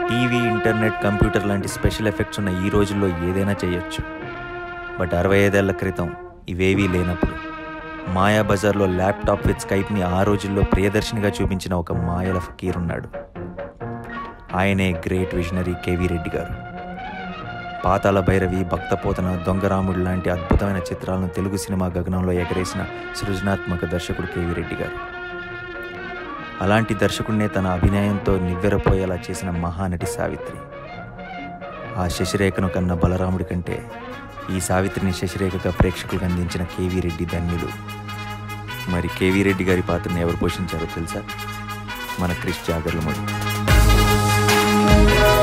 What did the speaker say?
TV internet computer లాంటి special effects ఉన్న ఈ రోజుల్లో ఏదైనా చేయొచ్చు బట్ అరవై ఐదేళ్ల క్రితం ఇవేవీ లేనప్పుడు మాయా బజార్లో ల్యాప్టాప్ విత్ స్కైప్ని ఆ రోజుల్లో ప్రియదర్శినిగా చూపించిన ఒక మాయల ఫకీర్ ఉన్నాడు ఆయనే గ్రేట్ విజనరీ కేవీ రెడ్డి గారు పాతాల భైరవి భక్తపోతన దొంగరాముడు లాంటి అద్భుతమైన చిత్రాలను తెలుగు సినిమా గగనంలో ఎగరేసిన సృజనాత్మక దర్శకుడు కేవీ రెడ్డి గారు అలాంటి దర్శకుడినే తన అభినయంతో నివ్వెరపోయేలా చేసిన మహానటి సావిత్రి ఆ శశిరేఖను కన్న బలరాముడి కంటే ఈ సావిత్రిని శశిరేఖగా ప్రేక్షకులకు అందించిన కేవీ రెడ్డి ధన్యులు మరి కేవీ రెడ్డి గారి పాత్రని ఎవరు పోషించారో తెలుసా మన క్రిష్ జాగర్లమూడి